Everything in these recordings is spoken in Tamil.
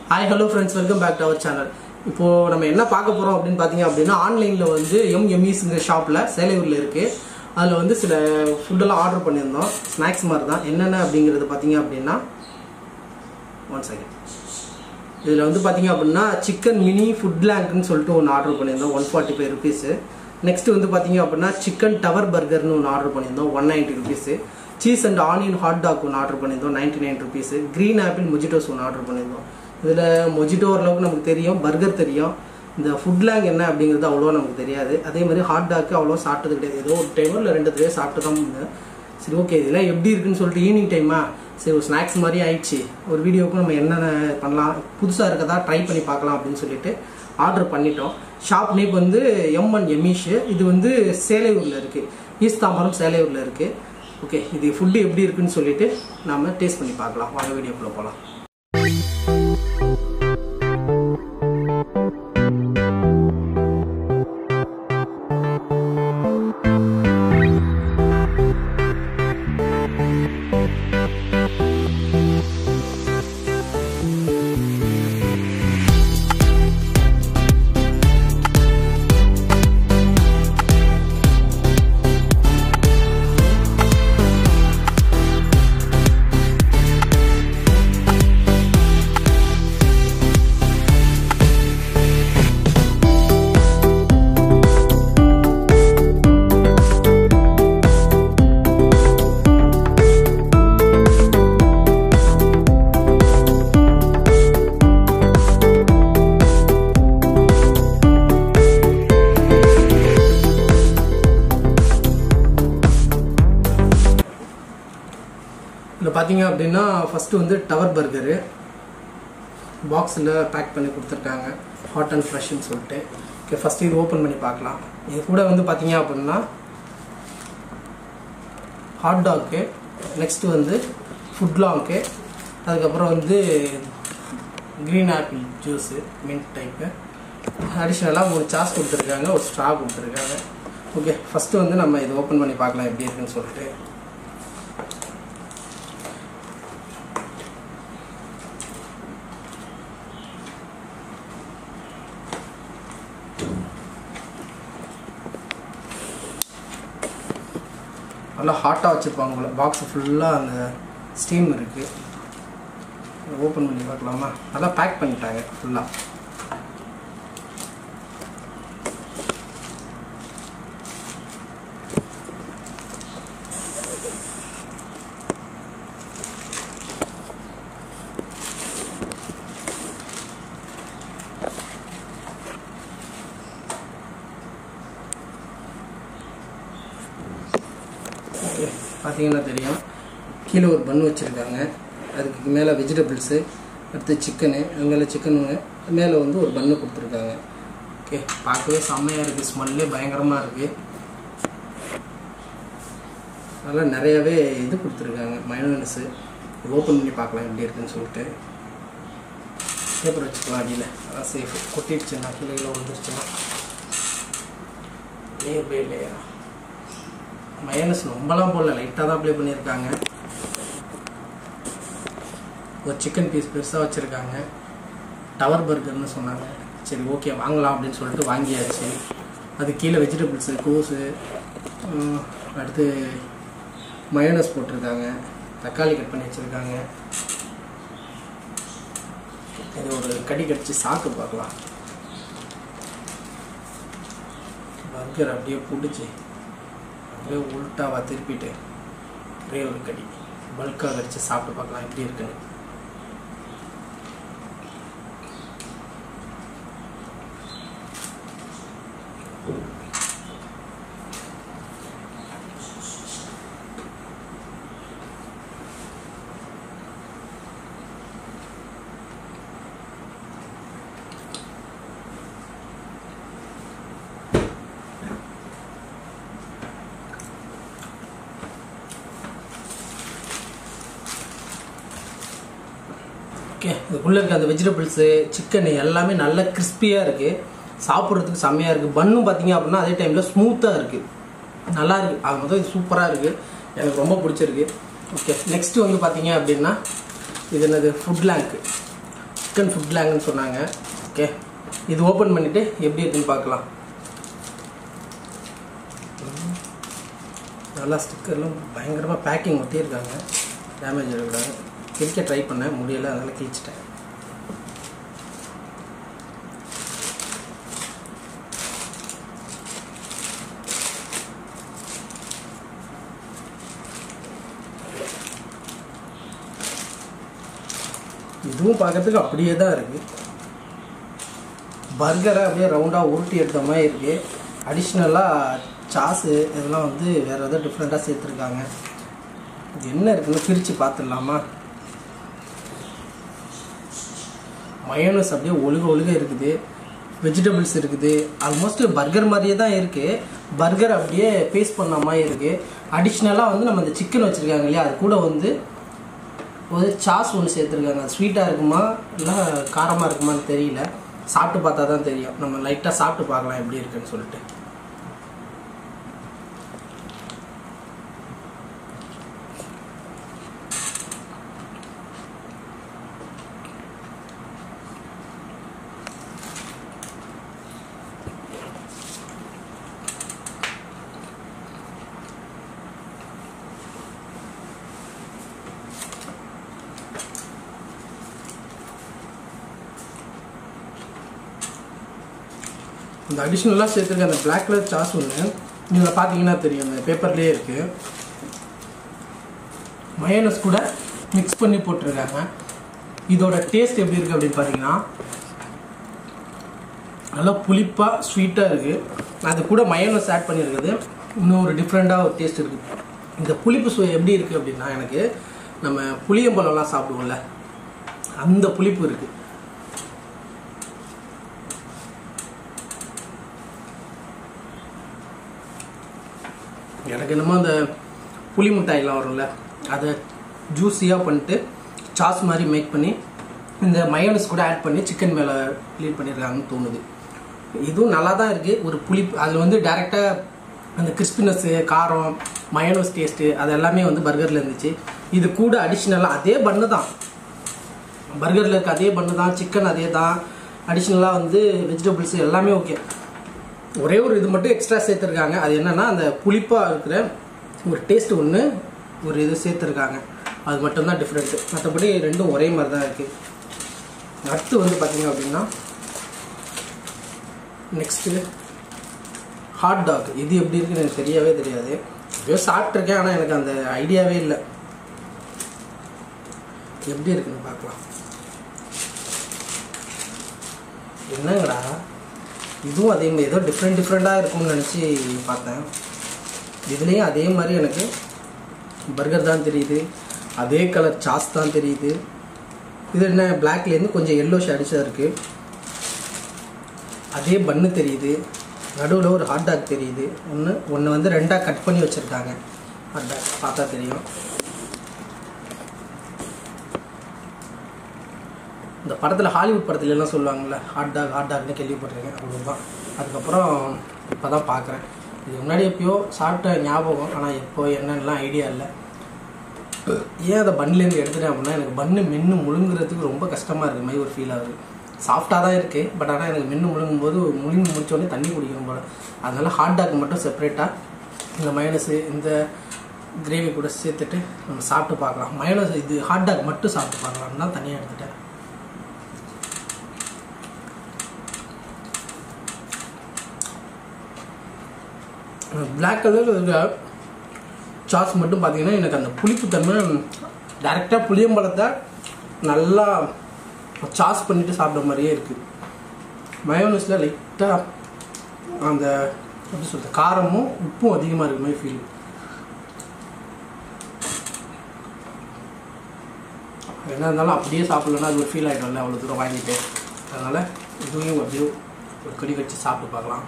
Hi hello friends welcome back to our channel இப்போ நம்ம என்ன பார்க்க போறோம் அப்படின்னு பார்த்தீங்க அப்படின்னா ஆன்லைன்ல வந்து எம் எம்இஸ்ங்கிற ஷாப்ல சேலையூர்ல இருக்கு அதில் வந்து சில ஃபுட்டெல்லாம் ஆர்டர் பண்ணியிருந்தோம் ஸ்நாக்ஸ் மாதிரி தான் என்னென்ன அப்படிங்கிறது பார்த்தீங்க அப்படின்னா ஒன் செகண்ட் இதில் வந்து பார்த்தீங்க அப்படின்னா சிக்கன் மினி ஃபுட் லேங்க்னு சொல்லிட்டு ஒன்று ஆர்டர் பண்ணியிருந்தோம் one forty five rupees next வந்து பார்த்தீங்க அப்படின்னா சிக்கன் டவர் பர்கர்னு ஒன்று ஆர்டர் பண்ணியிருந்தோம் one ninety rupees cheese and onion hot dog ஒன்று ஆர்டர் பண்ணியிருந்தோம் ninety nine rupees green apple mojitos ஒன்று ஆர்டர் பண்ணியிருந்தோம் இதில் மொஜிட்டோ ஓரளவுக்கு நமக்கு தெரியும் பர்கர் தெரியும் இந்த ஃபுட் லேங் என்ன அப்படிங்கிறது அவ்வளோ நமக்கு தெரியாது அதே மாதிரி ஹாட் டாக்கு அவ்வளோ சாப்பிட்டது கிடையாது ஏதோ ஒரு டைமோ இல்லை ரெண்டு தடவை சாப்பிட்டு தான் இருந்தேன் சரி ஓகே இதெல்லாம் எப்படி இருக்குன்னு சொல்லிட்டு ஈவினிங் டைமா சரி ஒரு ஸ்நாக்ஸ் மாதிரி ஆயிடுச்சு ஒரு வீடியோவுக்கு நம்ம என்னென்ன பண்ணலாம் புதுசாக இருக்கதா ட்ரை பண்ணி பார்க்கலாம் அப்படின்னு சொல்லிட்டு ஆர்டர் பண்ணிட்டோம் ஷாப் நேம் வந்து எம் அண்ட் எமீஷ் இது வந்து சேலையூரில் இருக்குது ஈஸ்ட் தாம்பரம் சேலையூரில் இருக்குது ஓகே இது ஃபுட்டு எப்படி இருக்குன்னு சொல்லிட்டு நாம டேஸ்ட் பண்ணி பார்க்கலாம் வாங்க வீடியோக்குள்ளே போகலாம் இதில் பார்த்தீங்க அப்படின்னா ஃபஸ்ட்டு வந்து டவர் பர்கரு பாக்ஸில் பேக் பண்ணி கொடுத்துருக்காங்க ஹாட் அண்ட் ஃப்ரெஷ்னு சொல்லிட்டு ஓகே ஃபஸ்ட்டு இது ஓப்பன் பண்ணி பார்க்கலாம் இது கூட வந்து பார்த்தீங்க அப்படின்னா ஹாட் டாக்கு நெக்ஸ்ட்டு வந்து ஃபுட் லாங்க்கு அதுக்கப்புறம் வந்து green apple juice mint type அடிஷ்னலாக மூணு சாஸ் கொடுத்துருக்காங்க ஒரு ஸ்ட்ரா கொடுத்துருக்காங்க ஓகே ஃபஸ்ட்டு வந்து நம்ம இது ஓப்பன் பண்ணி பார்க்கலாம் எப்படி இருக்குன்னு சொல்லிட்டு நல்லா ஹாட்டாக வச்சுருப்பாங்க போல பாக்ஸ் ஃபுல்லாக அந்த ஸ்டீம் இருக்குது ஓப்பன் பண்ணி பார்க்கலாமா நல்லா பேக் பண்ணிட்டாங்க ஃபுல்லாக ஓகே பார்த்தீங்கன்னா தெரியும் கீழே ஒரு பன் வச்சுருக்காங்க அதுக்கு மேலே வெஜிடபிள்ஸு அடுத்து சிக்கனு அது மேலே சிக்கனுங்க மேலே வந்து ஒரு பன்னு கொடுத்துருக்காங்க ஓகே பார்க்கவே செம்மையாக இருக்குது ஸ்மெல்லே பயங்கரமாக இருக்குது நல்லா நிறையாவே இது கொடுத்துருக்காங்க மயோனஸு ஓப்பன் பண்ணி பார்க்கலாம் எப்படி இருக்குன்னு சொல்லிட்டு பேப்பர் வச்சுக்கலாம் அடியில் அதான் சேஃப் கொட்டிடுச்சுன்னா கீழே கீழே விழுந்துருச்சுன்னா லேயர் பை லேயரா மயனஸ் ரொம்பலாம் போடல லைட்டாக தான் அப்ளை பண்ணியிருக்காங்க ஒரு சிக்கன் பீஸ் பெருசாக வச்சுருக்காங்க டவர் பர்கர்னு சொன்னாங்க சரி ஓகே வாங்கலாம் அப்படின்னு சொல்லிட்டு வாங்கியாச்சு அது கீழே வெஜிடபிள்ஸு கோஸு அடுத்து மயோனஸ் போட்டிருக்காங்க தக்காளி கட் பண்ணி வச்சுருக்காங்க இது ஒரு கடி கடிச்சு சாக்கு பார்க்கலாம் பர்கர் அப்படியே பிடிச்சி அப்படியே உள்ட்டாவா திருப்பிட்டு ஒரே ஒரு கடி பல்காக கடிச்சு சாப்பிட்டு பார்க்கலாம் எப்படி இருக்குன்னு ஓகே இதுக்குள்ளே இருக்க அந்த வெஜிடபிள்ஸு சிக்கன் எல்லாமே நல்ல கிறிஸ்பியாக இருக்குது சாப்பிட்றதுக்கு செம்மையாக இருக்குது பன்னும் பார்த்தீங்க அப்படின்னா அதே டைமில் ஸ்மூத்தாக இருக்குது நல்லா இருக்குது அது மொத்தம் இது சூப்பராக இருக்குது எனக்கு ரொம்ப பிடிச்சிருக்கு ஓகே நெக்ஸ்ட்டு வந்து பார்த்தீங்க அப்படின்னா இது என்னது ஃபுட் லேங்க்கு சிக்கன் ஃபுட் லேங்குன்னு சொன்னாங்க ஓகே இது ஓப்பன் பண்ணிவிட்டு எப்படி இருக்குன்னு பார்க்கலாம் ம். நல்லா ஸ்டிக்கர்லாம் பயங்கரமாக பேக்கிங் ஒட்டியிருக்காங்க டேமேஜ் இருக்கக்கூடாது கிழிக்க ட்ரை பண்ணேன் முடியலை அதனால் கிழிச்சிட்டேன் இதுவும் பார்க்கறதுக்கு அப்படியே தான் இருக்கு பர்கரை அப்படியே ரவுண்டாக உருட்டி எடுத்த மாதிரி இருக்கு அடிஷ்னலாக சாஸு இதெல்லாம் வந்து வேறு ஏதோ டிஃப்ரெண்ட்டாக சேர்த்துருக்காங்க இது என்ன இருக்குன்னு பிரித்து பார்த்துடலாமா மயோனஸ் அப்படியே ஒழுக ஒழுக இருக்குது வெஜிடபிள்ஸ் இருக்குது ஆல்மோஸ்ட் பர்கர் மாதிரியே தான் இருக்குது பர்கர் அப்படியே பேஸ்ட் பண்ண மாதிரி இருக்குது அடிஷ்னலாக வந்து நம்ம இந்த சிக்கன் வச்சுருக்காங்க இல்லையா அது கூட வந்து ஒரு சாஸ் ஒன்று சேர்த்துருக்காங்க அது ஸ்வீட்டாக இருக்குமா இல்லை காரமாக இருக்குமான்னு தெரியல சாப்பிட்டு பார்த்தா தான் தெரியும் நம்ம லைட்டாக சாப்பிட்டு பார்க்கலாம் எப்படி இருக்குன்னு சொல்லிட்டு இந்த அடிஷ்னலாக சேர்த்துருக்க அந்த பிளாக் கலர் சாஸ் ஒன்று நீங்கள் பார்த்தீங்கன்னா தெரியும் அந்த பேப்பர்லேயே இருக்குது மயோனஸ் கூட மிக்ஸ் பண்ணி போட்டிருக்காங்க இதோட டேஸ்ட் எப்படி இருக்குது அப்படின்னு பார்த்தீங்கன்னா நல்லா புளிப்பாக ஸ்வீட்டாக இருக்குது அது கூட மயோனஸ் ஆட் பண்ணியிருக்குது இன்னும் ஒரு டிஃப்ரெண்ட்டாக ஒரு டேஸ்ட் இருக்குது இந்த புளிப்பு சுவை எப்படி இருக்குது அப்படின்னா எனக்கு நம்ம புளியம்பழம்லாம் சாப்பிடுவோம்ல அந்த புளிப்பு இருக்குது எனக்கு என்னமோ அந்த புளி மிட்டாய்லாம் வரும்ல அதை ஜூஸியாக பண்ணிட்டு சாஸ் மாதிரி மேக் பண்ணி இந்த மயோனஸ் கூட ஆட் பண்ணி சிக்கன் மேலே லீட் பண்ணியிருக்காங்கன்னு தோணுது இதுவும் நல்லா தான் இருக்குது ஒரு புளி அதில் வந்து டேரெக்டாக அந்த கிறிஸ்பினஸ்ஸு காரம் மயோனஸ் டேஸ்ட்டு அது எல்லாமே வந்து பர்கரில் இருந்துச்சு இது கூட அடிஷ்னலாக அதே பண்ணு தான் பர்கரில் இருக்க அதே பண்ணு தான் சிக்கன் அதே தான் அடிஷ்னலாக வந்து வெஜிடபிள்ஸ் எல்லாமே ஓகே ஒரே ஒரு இது மட்டும் எக்ஸ்ட்ரா சேர்த்துருக்காங்க அது என்னன்னா அந்த புளிப்பாக இருக்கிற ஒரு டேஸ்ட் ஒன்று ஒரு இது சேர்த்துருக்காங்க அது மட்டும்தான் டிஃப்ரெண்ட்டு மற்றபடி ரெண்டும் ஒரே மாதிரி தான் இருக்குது அடுத்து வந்து பார்த்தீங்க அப்படின்னா நெக்ஸ்ட்டு ஹாட் டாக் இது எப்படி இருக்குன்னு எனக்கு தெரியவே தெரியாது எப்பயோ சாப்பிட்ருக்கேன் ஆனால் எனக்கு அந்த ஐடியாவே இல்லை எப்படி இருக்குன்னு பார்க்கலாம் என்னங்கடா இதுவும் அதே மாதிரி ஏதோ டிஃப்ரெண்ட் டிஃப்ரெண்ட்டாக இருக்கும்னு நினச்சி பார்த்தேன் இதுலேயும் அதே மாதிரி எனக்கு பர்கர் தான் தெரியுது அதே கலர் சாஸ் தான் தெரியுது இது என்ன பிளாக்லேருந்து கொஞ்சம் எல்லோ ஷேடிஷாக இருக்குது அதே பன்னு தெரியுது நடுவில் ஒரு ஹாட் டாக் தெரியுது ஒன்று ஒன்று வந்து ரெண்டாக கட் பண்ணி வச்சுருக்காங்க ஹாட் டாக் பார்த்தா தெரியும் இந்த படத்தில் ஹாலிவுட் படத்துல எல்லாம் சொல்லுவாங்கல்ல ஹாட் டாக் ஹாட் டாக்னு கேள்விப்பட்டிருக்கேன் அவ்வளோதான் அதுக்கப்புறம் இப்போ தான் பார்க்குறேன் இது முன்னாடி எப்பயோ சாப்பிட்ட ஞாபகம் ஆனால் எப்போ என்னன்னெலாம் ஐடியா இல்லை ஏன் அதை பன்லேருந்து எடுத்துட்டேன் அப்படின்னா எனக்கு பன்னு மென்று முழுங்குறதுக்கு ரொம்ப கஷ்டமாக இருக்கிற மாதிரி ஒரு ஃபீல் ஆகுது சாஃப்டாக தான் இருக்குது பட் ஆனால் எனக்கு மென்று முழுங்கும் போது முழுங்கி முடிச்சோடனே தண்ணி குடிக்கணும் போல அதனால ஹாட் டாக் மட்டும் செப்பரேட்டாக இந்த மயனஸு இந்த கிரேவி கூட சேர்த்துட்டு நம்ம சாப்பிட்டு பார்க்கலாம் மயனஸ் இது ஹாட் டாக் மட்டும் சாப்பிட்டு பார்க்கலாம் தான் தனியாக எடுத்துட்டேன் பிளாக் கலர் இருக்க சாஸ் மட்டும் பார்த்தீங்கன்னா எனக்கு அந்த புளிப்புத்தன்மை டேரெக்டாக புளியம்பழத்தை நல்லா சாஸ் பண்ணிட்டு சாப்பிட்ற மாதிரியே இருக்குது மயோனஸில் லைட்டாக அந்த எப்படி சொல்கிறது காரமும் உப்பும் அதிகமாக இருக்கிற மாதிரி ஃபீல் என்ன இருந்தாலும் அப்படியே சாப்பிட்லன்னா அது ஒரு ஃபீல் ஆகிடும்ல அவ்வளோ தூரம் வாங்கிட்டு அதனால் இதுவும் அப்படியே ஒரு கடி வச்சு சாப்பிட்டு பார்க்கலாம்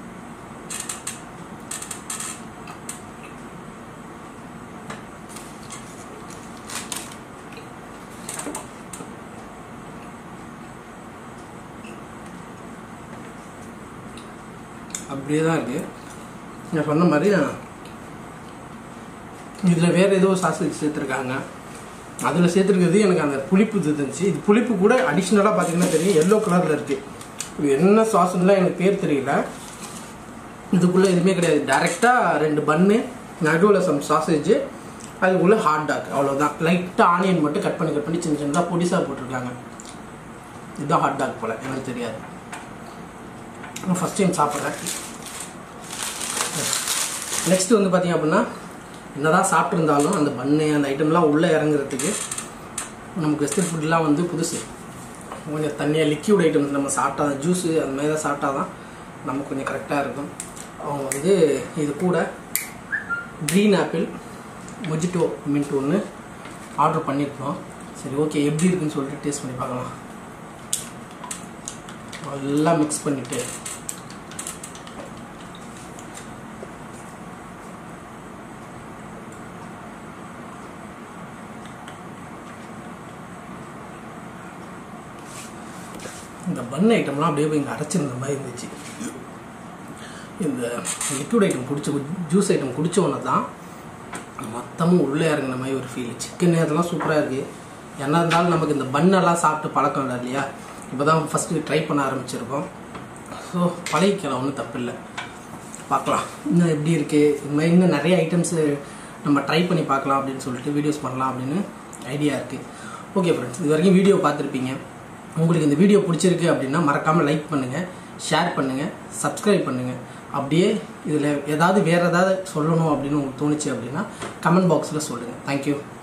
அப்படியே தான் இருக்குது நான் சொன்ன மாதிரி இதில் வேறு ஏதோ சாஸ் சேர்த்துருக்காங்க அதில் சேர்த்துருக்கிறது எனக்கு அந்த புளிப்பு இது இருந்துச்சு இது புளிப்பு கூட அடிஷ்னலாக பார்த்தீங்கன்னா தெரியும் எல்லோ கலரில் இருக்குது இது என்ன சாஸ்லாம் எனக்கு பேர் தெரியல இதுக்குள்ளே எதுவுமே கிடையாது டேரெக்டாக ரெண்டு பன்னு நடுவில் சம் சாசேஜ் அதுக்குள்ளே ஹாட் டாக் அவ்வளோதான் லைட்டாக ஆனியன் மட்டும் கட் பண்ணி கட் பண்ணி சின்ன சின்னதாக பொடிசாக போட்டிருக்காங்க இதுதான் ஹாட் டாக் போல் எனக்கு தெரியாது நான் ஃபஸ்ட் டைம் சாப்பிட்றேன் நெக்ஸ்ட் வந்து பார்த்தீங்க அப்படின்னா என்னதான் சாப்பிட்ருந்தாலும் அந்த பண்ணு அந்த ஐட்டம்லாம் உள்ளே இறங்குறதுக்கு நமக்கு வெஸ்டர்ன் ஃபுட்லாம் வந்து புதுசு கொஞ்சம் தண்ணியாக லிக்யூட் ஐட்டம்ஸ் நம்ம சாப்பிட்டா ஜூஸு அந்த மாதிரி தான் சாப்பிட்டா தான் நமக்கு கொஞ்சம் கரெக்டாக இருக்கும் அவங்க வந்து இது கூட க்ரீன் ஆப்பிள் மொஜிட்டோ மின்ட் ஒன்று ஆர்டர் பண்ணியிருக்கோம் சரி ஓகே எப்படி இருக்குன்னு சொல்லிட்டு டேஸ்ட் பண்ணி பார்க்கலாம் எல்லாம் மிக்ஸ் பண்ணிவிட்டு இந்த பன் ஐட்டம்லாம் அப்படியே போய் இங்கே அரைச்சிருந்த மாதிரி இருந்துச்சு இந்த லிக்விட் ஐட்டம் குடிச்ச ஜூஸ் ஐட்டம் குடிச்ச உடனே தான் மொத்தமும் உள்ளே இறங்கின மாதிரி ஒரு ஃபீல் சிக்கன் அதெல்லாம் சூப்பராக இருக்குது என்ன இருந்தாலும் நமக்கு இந்த பன்னெல்லாம் சாப்பிட்டு பழக்கம் இல்லை இல்லையா இப்போ தான் ஃபஸ்ட்டு ட்ரை பண்ண ஆரம்பிச்சிருக்கோம் ஸோ பழகிக்கலாம் ஒன்றும் தப்பு இல்லை பார்க்கலாம் இன்னும் எப்படி இருக்குது இது மாதிரி இன்னும் நிறைய ஐட்டம்ஸு நம்ம ட்ரை பண்ணி பார்க்கலாம் அப்படின்னு சொல்லிட்டு வீடியோஸ் பண்ணலாம் அப்படின்னு ஐடியா இருக்குது ஓகே ஃப்ரெண்ட்ஸ் இது வரைக்கும் வீடியோ பார்த்துருப்பீங்க உங்களுக்கு இந்த வீடியோ பிடிச்சிருக்கு அப்படின்னா மறக்காமல் லைக் பண்ணுங்கள் ஷேர் பண்ணுங்கள் சப்ஸ்கிரைப் பண்ணுங்கள் அப்படியே இதில் ஏதாவது வேறு ஏதாவது சொல்லணும் அப்படின்னு உங்களுக்கு தோணுச்சு அப்படின்னா கமெண்ட் பாக்ஸில் சொல்லுங்கள் தேங்க்யூ